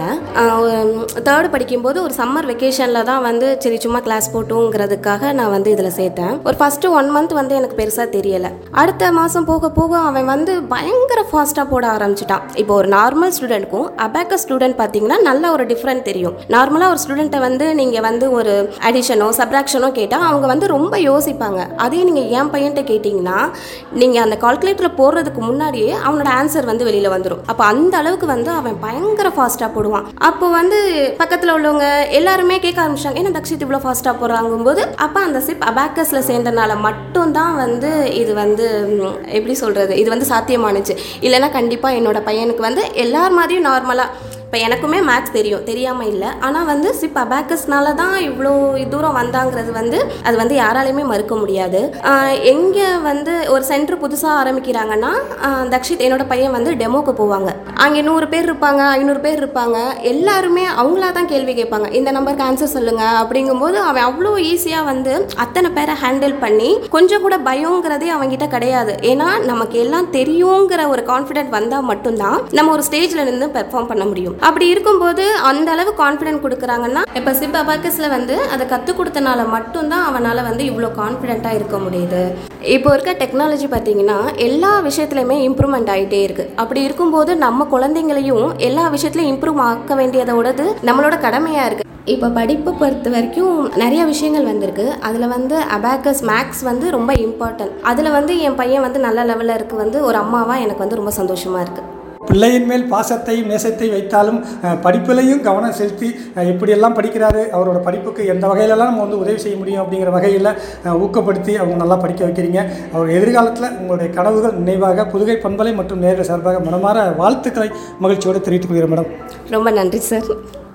தேர்டு படிக்கும்போது ஒரு சம்மர் வெக்கேஷனில் தான் வந்து சரி சும்மா கிளாஸ் போட்டோங்கிறதுக்காக நான் வந்து இதில் சேர்த்தேன் ஒரு ஃபஸ்ட்டு ஒன் மந்த் வந்து எனக்கு பெருசாக தெரியலை அடுத்த மாதம் போக போக அவன் வந்து பயங்கர ஃபாஸ்ட்டாக போட ஆரம்பிச்சிட்டான் இப்போ ஒரு நார்மல் ஸ்டூடெண்ட்க்கும் அபேக்க ஸ்டூடெண்ட் பார்த்தீங்கன்னா நல்ல ஒரு டிஃப்ரெண்ட் தெரியும் நார்மலாக ஒரு ஸ்டூடெண்ட்டை வந்து நீங்கள் வந்து ஒரு அடிஷனோ சப்ராக்ஷனோ கேட்டால் அவங்க வந்து ரொம்ப யோசிப்பாங்க அதே நீங்கள் என் பையன்கிட்ட கேட்டிங்கன்னா நீங்கள் அந்த கால்குலேட்டரில் போடுறதுக்கு முன்னாடியே அவனோட ஆன்சர் வந்து வெளியில் வந்துடும் அப்போ அந்த அளவுக்கு வந்து அவன் பயங்கர ஃபாஸ்ட்டாக போடுவான் அப்போ வந்து பக்கத்தில் உள்ளவங்க எல்லாருமே கேட்க ஆரம்பிச்சாங்க ஏன்னா தக்ஷித் இவ்வளோ ஃபாஸ்ட்டாக போடுறாங்கும்போது அப்போ அந்த சிப் அபாக்கஸில் சேர்ந்தனால மட்டும்தான் வந்து இது வந்து ம், எப்படி சொல்கிறது இது வந்து சாத்தியமானுச்சு இல்லைன்னா கண்டிப்பாக என்னோட பையனுக்கு வந்து எல்லார் மாதிரியும் நார்மலாக இப்போ எனக்குமே மேக்ஸ் தெரியும் தெரியாமல் இல்லை ஆனால் வந்து சிப் அபேக்கஸ்னால தான் இவ்வளோ தூரம் வந்தாங்கிறது வந்து அது வந்து யாராலையுமே மறுக்க முடியாது எங்கே வந்து ஒரு சென்டர் புதுசாக ஆரம்பிக்கிறாங்கன்னா ஆஹ் தக்ஷித் என்னோட பையன் வந்து டெமோக்கு போவாங்க அங்கே நூறு பேர் இருப்பாங்க ஐநூறு பேர் இருப்பாங்க எல்லாருமே அவங்களா தான் கேள்வி கேட்பாங்க இந்த நம்பருக்கு ஆன்சர் சொல்லுங்க அப்படிங்கும்போது அவன் அவ்வளோ ஈஸியாக வந்து அத்தனை பேரை ஹேண்டில் பண்ணி கொஞ்சம் கூட பயங்கிறதே அவங்ககிட்ட கிடையாது ஏன்னா நமக்கு எல்லாம் தெரியுங்கிற ஒரு கான்ஃபிடென்ட் வந்தால் மட்டும்தான் நம்ம ஒரு ஸ்டேஜில் நின்று பெர்ஃபார்ம் பண்ண முடியும் அப்படி இருக்கும்போது அந்த அளவு கான்ஃபிடென்ட் கொடுக்குறாங்கன்னா இப்போ சிப் அபாக்கஸில் வந்து அதை கற்றுக் கொடுத்தனால மட்டும்தான் அவனால் வந்து இவ்வளோ கான்ஃபிடென்ட்டாக இருக்க முடியுது இப்போ இருக்க டெக்னாலஜி பார்த்தீங்கன்னா எல்லா விஷயத்துலையுமே இம்ப்ரூவ்மெண்ட் ஆகிட்டே இருக்குது அப்படி இருக்கும்போது நம்ம குழந்தைங்களையும் எல்லா விஷயத்துலையும் இம்ப்ரூவ் ஆக்க வேண்டியதோடது நம்மளோட கடமையாக இருக்குது இப்போ படிப்பை பொறுத்த வரைக்கும் நிறைய விஷயங்கள் வந்திருக்கு அதில் வந்து அபாக்கஸ் மேக்ஸ் வந்து ரொம்ப இம்பார்ட்டன்ட் அதில் வந்து என் பையன் வந்து நல்ல லெவலில் இருக்கு வந்து ஒரு அம்மாவாக எனக்கு வந்து ரொம்ப சந்தோஷமாக இருக்குது பிள்ளையின் மேல் பாசத்தையும் நேசத்தை வைத்தாலும் அஹ், படிப்பிலையும் கவனம் செலுத்தி அஹ், எப்படியெல்லாம் படிக்கிறாரு அவரோட படிப்புக்கு எந்த வகையிலலாம் நம்ம வந்து உதவி செய்ய முடியும் அப்படிங்கிற வகையில் அஹ், ஊக்கப்படுத்தி அவங்க நல்லா படிக்க வைக்கிறீங்க அவர் எதிர்காலத்தில் உங்களுடைய கனவுகள் நினைவாக புதுகை பண்பலை மற்றும் நேர்கள் சார்பாக மனமாற வாழ்த்துக்களை மகிழ்ச்சியோடு தெரிவித்துக் கொள்கிறேன் மேடம் ரொம்ப நன்றி சார்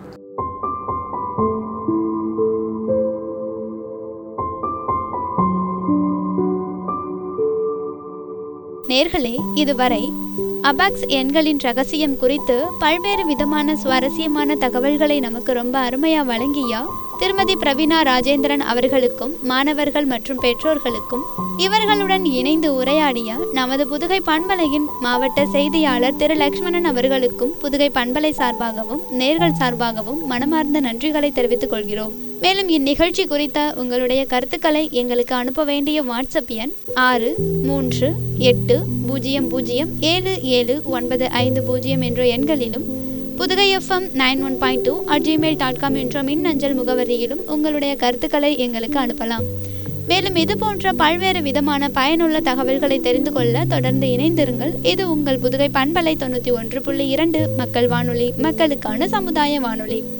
நேர்களே இதுவரை அபாக்ஸ் எண்களின் ரகசியம் குறித்து பல்வேறு விதமான சுவாரஸ்யமான தகவல்களை நமக்கு ரொம்ப அருமையா வழங்கிய திருமதி பிரவீனா ராஜேந்திரன் அவர்களுக்கும் மாணவர்கள் மற்றும் பெற்றோர்களுக்கும் இவர்களுடன் இணைந்து உரையாடிய நமது புதுகை பண்பலையின் மாவட்ட செய்தியாளர் திரு லக்ஷ்மணன் அவர்களுக்கும் புதுகை பண்பலை சார்பாகவும் நேர்கள் சார்பாகவும் மனமார்ந்த நன்றிகளை தெரிவித்துக் கொள்கிறோம் மேலும் இந்நிகழ்ச்சி குறித்த உங்களுடைய கருத்துக்களை எங்களுக்கு அனுப்ப வேண்டிய வாட்ஸ்அப் எண் ஆறு மூன்று எட்டு பூஜ்ஜியம் பூஜ்ஜியம் ஏழு ஏழு ஒன்பது ஐந்து பூஜ்ஜியம் என்ற எண்களிலும் Pudugai FM nine one point two at Gmail dot com என்ற மின்னஞ்சல் முகவரியிலும் உங்களுடைய கருத்துக்களை எங்களுக்கு அனுப்பலாம் மேலும் இது போன்ற பல்வேறு விதமான பயனுள்ள தகவல்களை தெரிந்து கொள்ள தொடர்ந்து இணைந்திருங்கள் இது உங்கள் புதுகை பண்பலை தொண்ணூற்றி ஒன்று புள்ளி இரண்டு மக்கள் வானொலி மக்களுக்கான சமுதாய வானொலி